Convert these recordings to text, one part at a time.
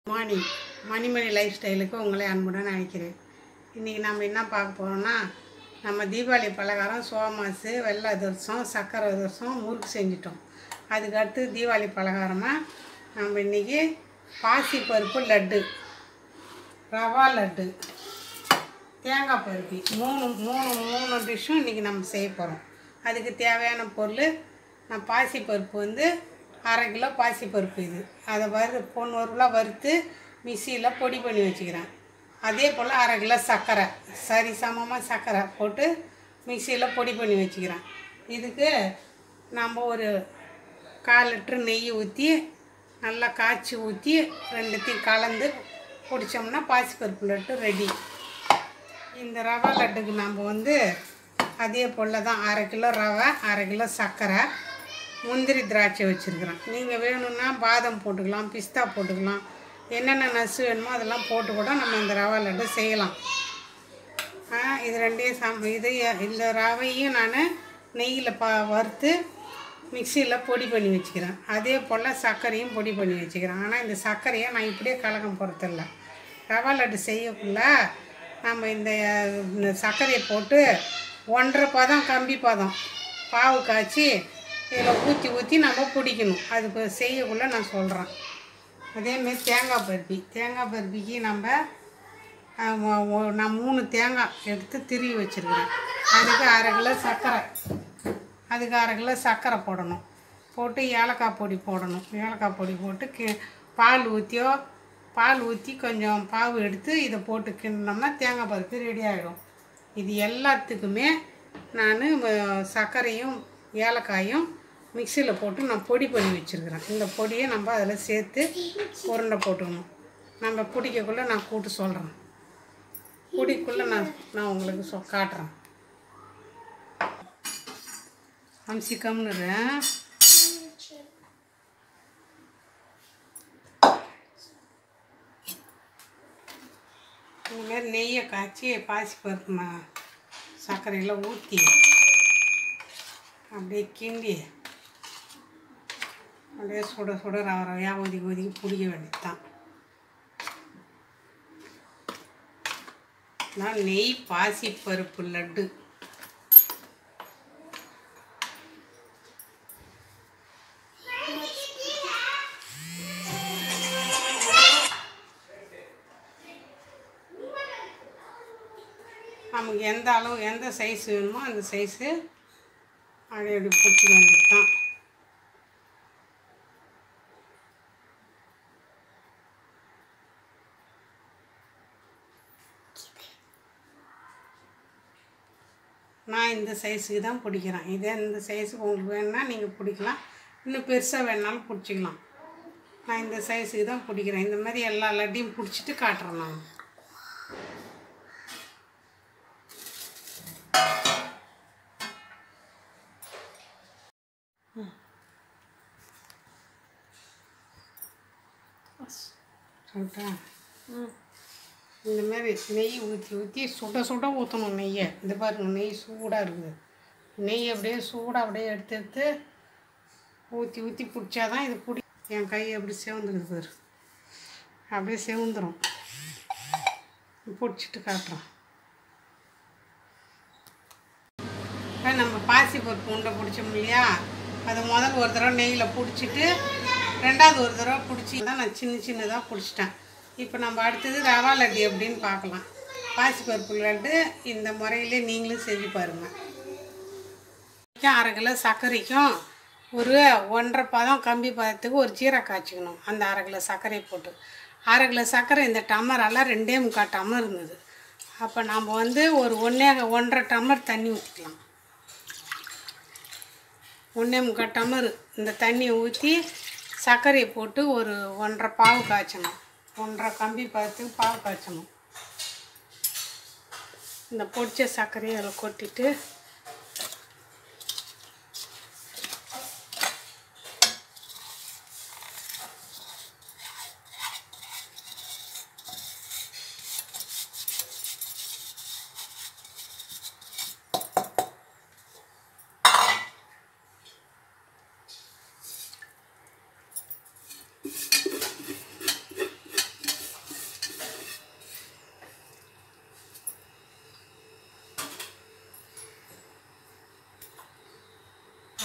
Morning மணிமணி life ஸ்டைலுக்கு உங்களை அன்புடன் அழைக்கிறேன் இன்றைக்கி நம்ம என்ன பார்க்க போகிறோம்னா நம்ம தீபாவளி பலகாரம் சோமாசு வெள்ளை அதிரசம் சக்கரை அதிரசம் முறுக்கு செஞ்சிட்டோம் அதுக்கு அடுத்து தீபாவளி பலகாரமாக நம்ம இன்றைக்கி பாசிப்பருப்பு லட்டு ரவா லட்டு தேங்காய் பருப்பி மூணு மூணு மூணு டிஷ்ஷும் இன்றைக்கி நம்ம செய்ய போகிறோம் அதுக்கு தேவையான பொருள் நான் பாசிப்பருப்பு வந்து அரை கிலோ பாசிப்பருப்பு இது அதை வறு பொண்ணூறுலாம் வறுத்து மிக்சியில் பொடி பண்ணி வச்சுக்கிறேன் அதே போல் அரை கிலோ சர்க்கரை சரி சமமாக சர்க்கரை போட்டு மிக்சியில் பொடி பண்ணி வச்சுக்கிறேன் இதுக்கு நம்ம ஒரு கால் லிட்ரு நெய் ஊற்றி நல்லா காய்ச்சி ஊற்றி ரெண்டுத்தையும் கலந்து குடித்தோம்னா பாசிப்பருப்பு லட்டு ரெடி இந்த ரவா லட்டுக்கு நம்ம வந்து அதே போல் தான் அரை கிலோ ரவை அரை கிலோ சர்க்கரை முந்திரி திராட்சை வச்சுருக்குறேன் நீங்கள் வேணும்னா பாதம் போட்டுக்கலாம் பிஸ்தா போட்டுக்கலாம் என்னென்ன நசு வேணுமோ அதெல்லாம் போட்டு கூட நம்ம இந்த ரவா லட்டு செய்யலாம் ஆ, இது ரெண்டையும் சம் இது இந்த ரவையும் நான் நெய்யில் பா வறுத்து மிக்சியில் பொடி பண்ணி வச்சுக்கிறேன் அதே போல் சர்க்கரையும் பொடி பண்ணி வச்சுக்கிறேன் ஆனால் இந்த சர்க்கரையை நான் இப்படியே கலக்கம் போகிறதில்ல ரவா லட்டு செய்யக்குள்ள நம்ம இந்த இந்த சர்க்கரையை போட்டு ஒன்றரை பதம் கம்பி பதம் பாவு காய்ச்சி இதில் ஊற்றி ஊற்றி நம்ம பிடிக்கணும் அதுக்கு செய்யக்குள்ளே நான் சொல்கிறேன் அதேமாரி தேங்காய் பருப்பி தேங்காய் பருப்பிக்கு நம்ம ஆஹ் ஒ- ஒ- நான் மூணு தேங்காய் எடுத்து திருவி வச்சுருக்கிறேன் அதுக்கு அரை கிலோ சர்க்கரை அதுக்கு அரை கிலோ சர்க்கரை போடணும் போட்டு ஏலக்காய் பொடி போடணும் ஏலக்காய் பொடி போட்டு கி பால் ஊற்றியோ பால் ஊற்றி கொஞ்சம் பாவு எடுத்து இதை போட்டு கிண்டினோம்னா தேங்காய் பருப்பு ரெடி ஆகிடும் இது எல்லாத்துக்குமே நான் சர்க்கரையும் ஏலக்காயும் மிக்சியில் போட்டு நான் பொடி பண்ணி வச்சுருக்கிறேன் இந்த பொடியை நம்ம அதில் சேர்த்து உருண்டை போட்டுக்கணும் நம்ம பிடிக்கக்குள்ளே நான் கூட்டு சொல்கிறேன் குடிக்குள்ளே நான் நான் உங்களுக்கு சொ காட்டுறேன் அம்சிக்கம்னுறேன் இதுமாரி நெய்யை காய்ச்சி பாசி பருப்பு ம சர்க்கரையில் ஊற்றி அப்படியே கிண்டி அப்படியே சுட சுட ரவ ரவையாக ஒதுக்கி ஒதுக்கி பிடிக்க வேண்டியது தான் நான் நெய் பாசி பருப்பு லட்டு நமக்கு எந்த அளவு எந்த சைஸ் வேணுமோ அந்த சைஸு அப்படி அப்படி பிடிச்சிக்க வேண்டியது தான் நான் இந்த சைஸுக்கு தான் பிடிக்கிறேன் இதே இந்த சைஸுக்கு உங்களுக்கு வேணும்னா நீங்கள் பிடிக்கலாம் இன்னும் பெருசாக வேணுனாலும் பிடிச்சிக்கலாம் நான் இந்த சைஸுக்கு தான் பிடிக்கிறேன் இந்த மாதிரி எல்லா லட்டையும் பிடிச்சிட்டு காட்டுறேன் நான் சொல்லிட்டா இந்த மாதிரி நெய் ஊற்றி ஊற்றி சுட சுட ஊற்றணும் நெய்யை இந்த பாருங்க நெய் சூடாக இருக்குது நெய் அப்படியே சூடாக அப்படியே எடுத்து எடுத்து ஊற்றி ஊற்றி பிடிச்சாதான் இது பிடி என் கை அப்படி சேவந்துருது பாரு அப்படியே சேவந்துடும் பிடிச்சிட்டு காட்டுறோம் இப்போ நம்ம பாசி பருப்பு உண்டை பிடிச்சோம் இல்லையா அதை முதல்ல ஒரு தடவை நெய்யில் பிடிச்சிட்டு ரெண்டாவது ஒரு தடவை பிடிச்சி தான் நான் சின்ன சின்னதாக பிடிச்சிட்டேன் இப்போ நம்ம அடுத்தது ரவா லட்டு எப்படின்னு பார்க்கலாம் பாசி பருப்பு லட்டு இந்த முறையிலே நீங்களும் செஞ்சு பாருங்கள் அரை கிலோ சர்க்கரைக்கும் ஒரு ஒன்றரை பதம் கம்பி பதத்துக்கு ஒரு ஜீரா காய்ச்சிக்கணும் அந்த அரை கிலோ சர்க்கரையை போட்டு அரை கிலோ சர்க்கரை இந்த டம்மரெல்லாம் ரெண்டே முக்கால் டம்மர் இருந்தது அப்போ நம்ம வந்து ஒரு ஒன்றே ஒன்றரை டம்மர் தண்ணி ஊற்றிக்கலாம் ஒன்றே முக்கால் டம்மர் இந்த தண்ணியை ஊற்றி சர்க்கரையை போட்டு ஒரு ஒன்றரை பாவு காய்ச்சணும் ஒன்றரை கம்பி பதத்துக்கு பாவு காய்ச்சணும் இந்த பொடிச்ச சர்க்கரையை அதில் கொட்டிட்டு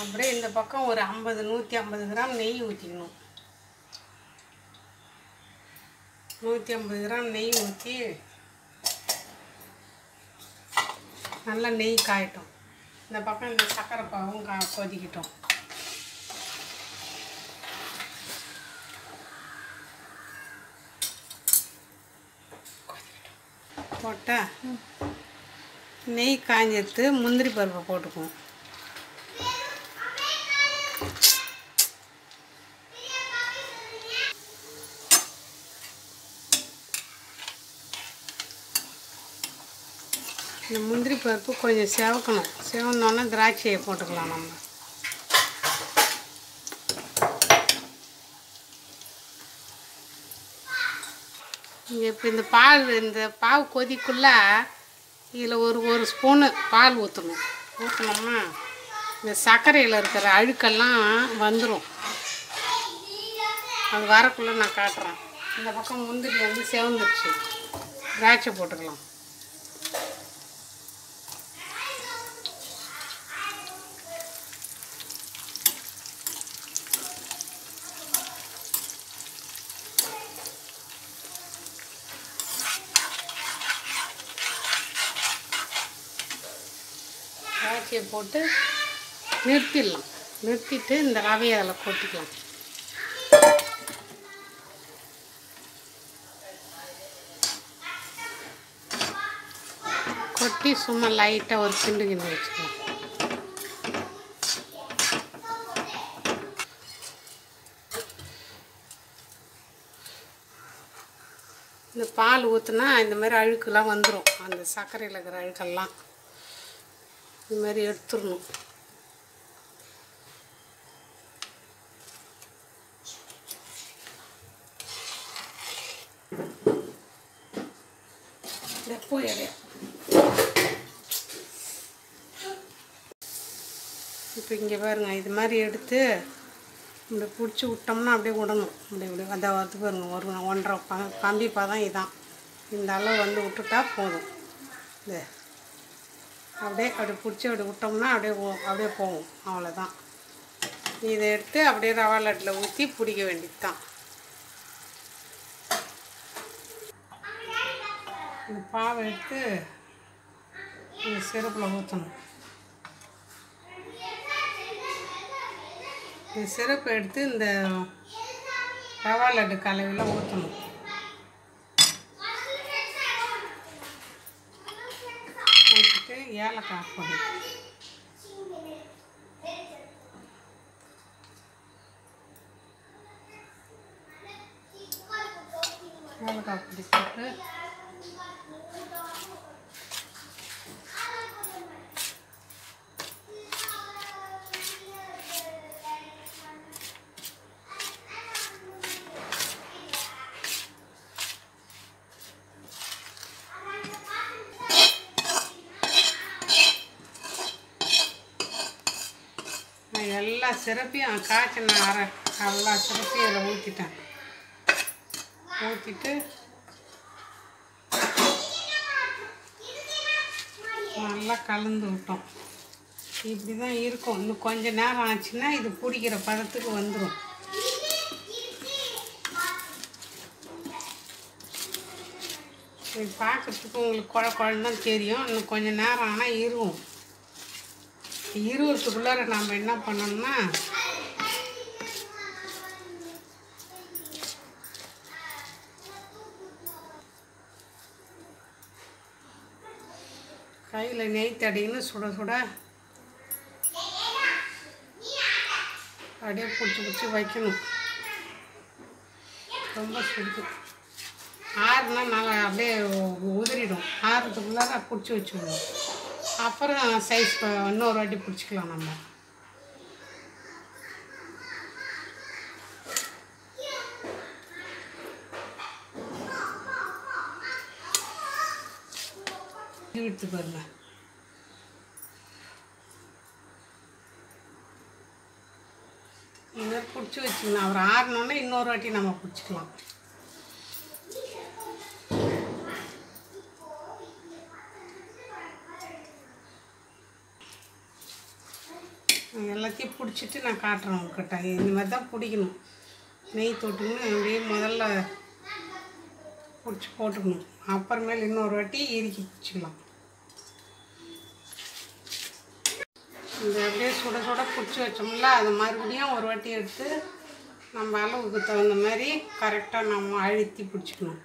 அப்படியே இந்த பக்கம் ஒரு ஐம்பது நூற்றி ஐம்பது கிராம் நெய் ஊற்றிக்கணும் நூற்றி ஐம்பது கிராம் நெய் ஊற்றி நல்லா நெய் காயட்டும் இந்த பக்கம் இந்த சர்க்கரை பாவும் கா கொதிக்கட்டும் போட்டால் நெய் காஞ்செடுத்து முந்திரி பருப்பை போட்டுக்குவோம் இந்த முந்திரி பருப்பு கொஞ்சம் செவக்கணும் செவந்தோன்னே திராட்சையை போட்டுக்கலாம் நம்ம இங்கே இப்போ இந்த பால் இந்த பாவு கொதிக்குள்ள இதில் ஒரு ஒரு ஸ்பூனு பால் ஊற்றணும் ஊற்றினோம்னா இந்த சர்க்கரையில் இருக்கிற அழுக்கெல்லாம் வந்துடும் அது வரக்குள்ளே நான் காட்டுறேன் இந்த பக்கம் முந்திரி வந்து செவந்துருச்சு திராட்சை போட்டுக்கலாம் திராட்சையை போட்டு நிறுத்திடலாம் நிறுத்திட்டு இந்த ரவையை அதில் கொட்டிக்கலாம் கொட்டி சும்மா லைட்டாக ஒரு கிண்டு கிண்டு வச்சுக்கலாம் இந்த பால் ஊற்றுனா இந்த மாதிரி அழுக்கெல்லாம் வந்துடும் அந்த சர்க்கரையில் இருக்கிற அழுக்கெல்லாம் இது மாதிரி எடுத்துடணும் எப்போ இடையா இப்போ இங்கே பாருங்க இது மாதிரி எடுத்து இப்படி பிடிச்சி விட்டோம்னா அப்படியே விடணும் இப்படி இப்படி அதை வந்து பாருங்க ஒரு ஒன்றரை ப கம்பி பதம் இதான் இந்த அளவு வந்து விட்டுட்டா போதும் இது அப்படியே அப்படி பிடிச்சி அப்படி விட்டோம்னா அப்படியே போ- அப்படியே போகும் அவ்வளோதான் இதை எடுத்து அப்படியே ரவா லட்டில் ஊற்றி பிடிக்க வேண்டியது தான் இந்த பாவை எடுத்து இந்த சிறப்பில் ஊற்றணும் இந்த சிறப்பு எடுத்து இந்த ரவா லட்டு கலவையில் ஊற்றணும் ஊற்றிட்டு ஏலக்காய் பொடி ஏலக்காய் பொடி போட்டு நான் எல்லா சிறப்பையும் காய்ச்சின அரை எல்லா சிறப்பையும் அதில் ஊற்றிட்டேன் ஊற்றிட்டு நல்லா கலந்து விட்டோம் இப்படி தான் இருக்கும் இன்னும் கொஞ்ச நேரம் ஆச்சுன்னா இது பிடிக்கிற பதத்துக்கு வந்துடும் இது பார்க்கறதுக்கு உங்களுக்கு குழ குழந்தான் தான் தெரியும் இன்னும் கொஞ்சம் நேரம் ஆனால் இருக்கும் இருபதுக்குள்ளார நம்ம என்ன பண்ணோம்னா கையில் நெய் தடின்னு சுட சுட அப்படியே பிடிச்சி பிடிச்சி வைக்கணும் ரொம்ப சுடுது ஆறுனா நல்லா அப்படியே உதிரிடும் ஆறுறதுக்குள்ளார பிடிச்சி வச்சுக்கணும் அப்புறம் சைஸ் இன்னொரு வாட்டி பிடிச்சிக்கலாம் நம்ம இழுத்து பாருங்க இந்த மாதிரி பிடிச்சி வச்சுக்கலாம் அவர் ஆறினோடனே இன்னொரு வாட்டி நம்ம பிடிச்சிக்கலாம் எல்லாத்தையும் பிடிச்சிட்டு நான் காட்டுறேன் உங்ககிட்ட இந்த மாதிரி தான் பிடிக்கணும் நெய் தொட்டுக்கணும் அப்படியே முதல்ல பிடிச்சி போட்டுக்கணும் அப்புறமேல் இன்னொரு வாட்டி இறுக்கி பிடிச்சிக்கலாம் இந்த அப்படியே சுட சுட பிடிச்சி வச்சோம்ல அது மறுபடியும் ஒரு வாட்டி எடுத்து நம்ம அளவுக்கு தகுந்த மாதிரி கரெக்டாக நம்ம அழுத்தி பிடிச்சிக்கணும்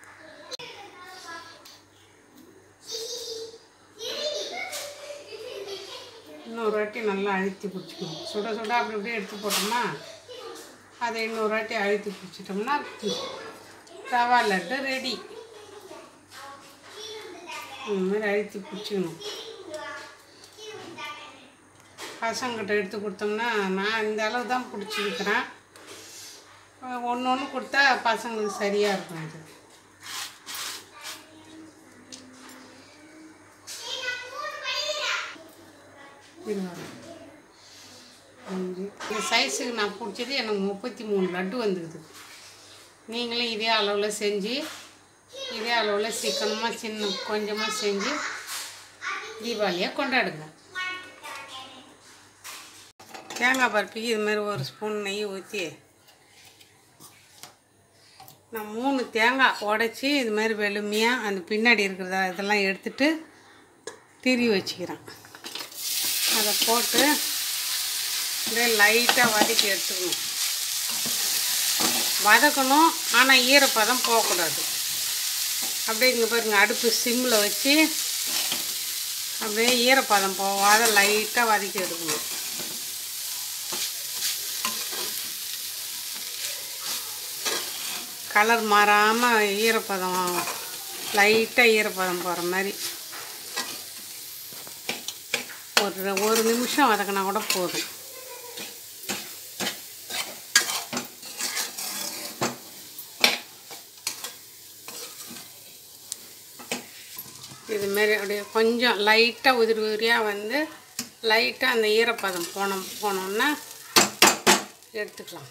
இன்னொரு வாட்டி நல்லா அழுத்தி பிடிச்சிக்கணும் சுட சுட அப்படி அப்படியே எடுத்து போட்டோம்னா அதை இன்னொரு வாட்டி அழுத்தி பிடிச்சிட்டோம்னா ரவா லட்டு ரெடி இந்த மாதிரி அழுத்தி பிடிச்சிக்கணும் பசங்கிட்ட எடுத்து கொடுத்தோம்னா நான் இந்த அளவு தான் பிடிச்சிருக்கிறேன் ஒன்று ஒன்று கொடுத்தா பசங்களுக்கு சரியாக இருக்கும் இது இருங்க. அஞ்சு இந்த சைஸுக்கு நான் பிடிச்சது எனக்கு முப்பத்தி மூணு லட்டு வந்துக்குது நீங்களும் இதே அளவில் செஞ்சு இதே அளவில் சிக்கனமாக சின்ன கொஞ்சமாக செஞ்சு தீபாவளியை கொண்டாடுங்க தேங்காய் பருப்பிக்கு இது மாதிரி ஒரு ஸ்பூன் நெய் ஊற்றி நான் மூணு தேங்காய் உடச்சி இது மாதிரி வெளுமையாக அந்த பின்னாடி இருக்கிறத இதெல்லாம் எடுத்துட்டு திரி வச்சுக்கிறேன் அதை போட்டு அப்படியே லைட்டாக வதக்கி எடுத்துக்கணும் வதக்கணும் ஆனால் ஈரப்பதம் போகக்கூடாது அப்படியே இங்கே பாருங்க அடுப்பு சிம்மில் வச்சு அப்படியே ஈரப்பதம் போகாத லைட்டாக வதக்கி எடுக்கணும் கலர் மாறாமல் ஈரப்பதம் லைட்டாக ஈரப்பதம் போகிற மாதிரி ஒரு ஒரு நிமிஷம் வதக்கினா கூட போதும் இதுமாரி அப்படியே கொஞ்சம் லைட்டாக உதிரி உதிரியாக வந்து லைட்டாக அந்த ஈரப்பதம் போனோம் போனோம்னா எடுத்துக்கலாம்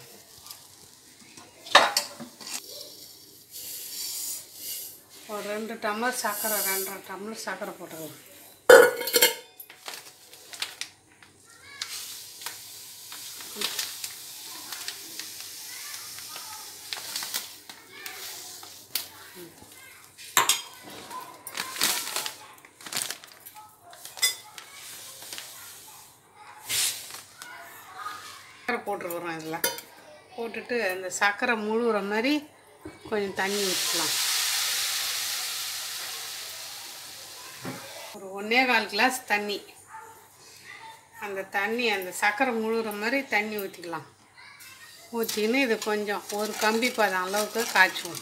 ஒரு ரெண்டு டம்ளர் சர்க்கரை ரெண்டரை டம்ளர் சர்க்கரை போட்டுக்கலாம் சர்க்கரை போட்டுருக்குறோம் இதில் போட்டுட்டு அந்த சர்க்கரை முழுகிற மாதிரி கொஞ்சம் தண்ணி ஊற்றிக்கலாம் ஒரு ஒன்றே கால் கிளாஸ் தண்ணி அந்த தண்ணி அந்த சர்க்கரை முழுகிற மாதிரி தண்ணி ஊற்றிக்கலாம் ஊற்றின்னு இது கொஞ்சம் ஒரு கம்பி பதம் அளவுக்கு காய்ச்சுவோம்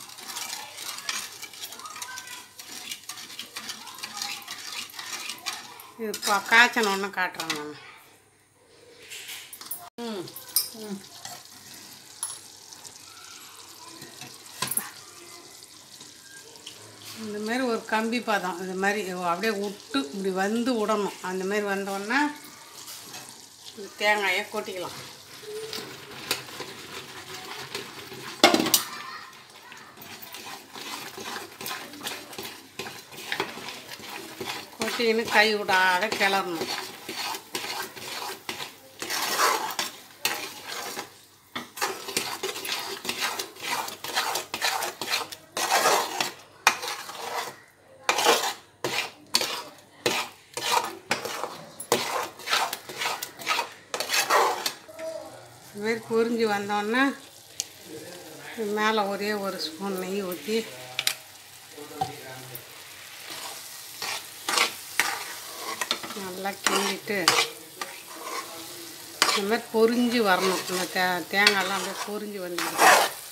இது இப்போ காய்ச்சணுன்னு காட்டுறேன் நான் ம் ம் இந்த மாதிரி ஒரு கம்பி பதம் இந்த மாதிரி அப்படியே விட்டு இப்படி வந்து விடணும் அந்த மாதிரி வந்தோடனே இந்த தேங்காயை கொட்டிக்கலாம் கொட்டிக்கின்னு கை விடாத கிளறணும் இது மாதிரி பொரிஞ்சு வந்தோடனே மேலே ஒரே ஒரு ஸ்பூன் நெய் ஊற்றி நல்லா கிண்டிட்டு இந்த மாதிரி பொரிஞ்சு வரணும் இந்த தே தேங்காய்லாம் அப்படியே பொரிஞ்சு வந்துடும்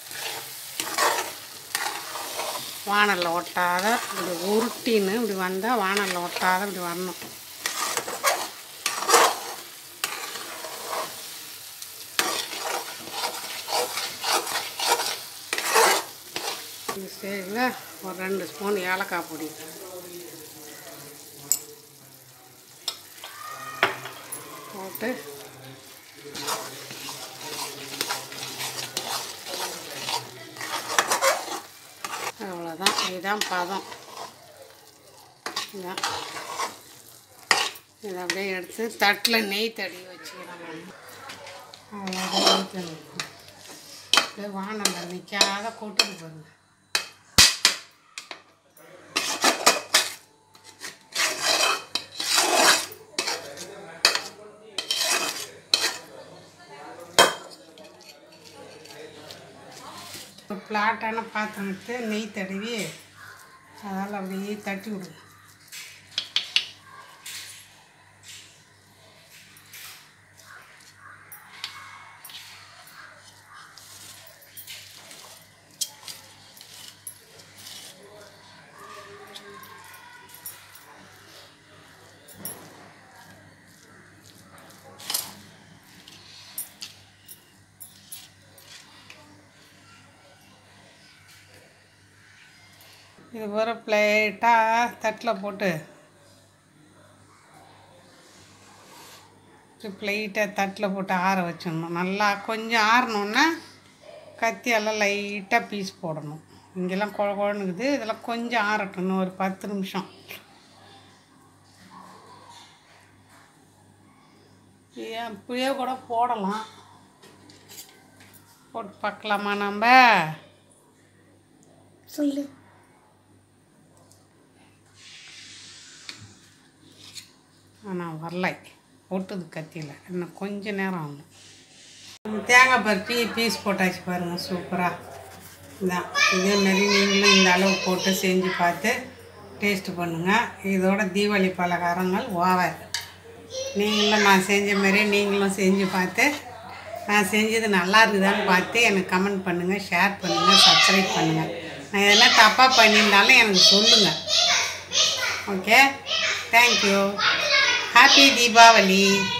வானலில் ஒட்டாத இப்படி உருட்டின்னு இப்படி வந்தால் வானலில் ஒட்டாத இப்படி வரணும் இந்த ஸ்டேஜில் ஒரு ரெண்டு ஸ்பூன் ஏலக்காய் பொடி போட்டு அவ்வளோதான் இதுதான் பதம் இதான் இதை அப்படியே எடுத்து தட்டில் நெய் தடவி வச்சுக்கிறேன் நான் அவ்வளோதான் ஊற்றணும் அப்படியே வானல்ல நிற்காத கொட்டுது பாருங்க ஒரு பிளாட்டான பாத்திரம் எடுத்து நெய் தடவி அதால் அப்படியே தட்டி விடுங்க இது ஒரு பிளேட்டாக தட்டில் போட்டு பிளேட்டை தட்டில் போட்டு ஆற வச்சிடணும் நல்லா கொஞ்சம் ஆறணுன்னா கத்தியெல்லாம் லைட்டாக பீஸ் போடணும் இங்கெல்லாம் குழ குழனுக்குது இதெல்லாம் கொஞ்சம் ஆறட்டும் இன்னும் ஒரு பத்து நிமிஷம் ஏன் இப்படியே கூட போடலாம் போட்டு பார்க்கலாமா நம்ம சொல்லு ஆனால் வரலை ஒட்டுது கத்தியில் இன்னும் கொஞ்ச நேரம் ஆகும் நம்ம தேங்காய் பருப்பி பீஸ் போட்டாச்சு பாருங்கள் சூப்பராக இதான் இதேமாரி நீங்களும் இந்த அளவு போட்டு செஞ்சு பார்த்து டேஸ்ட்டு பண்ணுங்கள் இதோட தீபாவளி பலகாரங்கள் ஓவர் நீங்களும் நான் செஞ்ச மாதிரி நீங்களும் செஞ்சு பார்த்து நான் செஞ்சது நல்லா இருக்குதான்னு பார்த்து எனக்கு கமெண்ட் பண்ணுங்கள் ஷேர் பண்ணுங்கள் சப்ஸ்கிரைப் பண்ணுங்கள் நான் எதனா தப்பாக பண்ணியிருந்தாலும் எனக்கு சொல்லுங்கள் ஓகே தேங்க்யூ ஹாப்பி தீபாவளி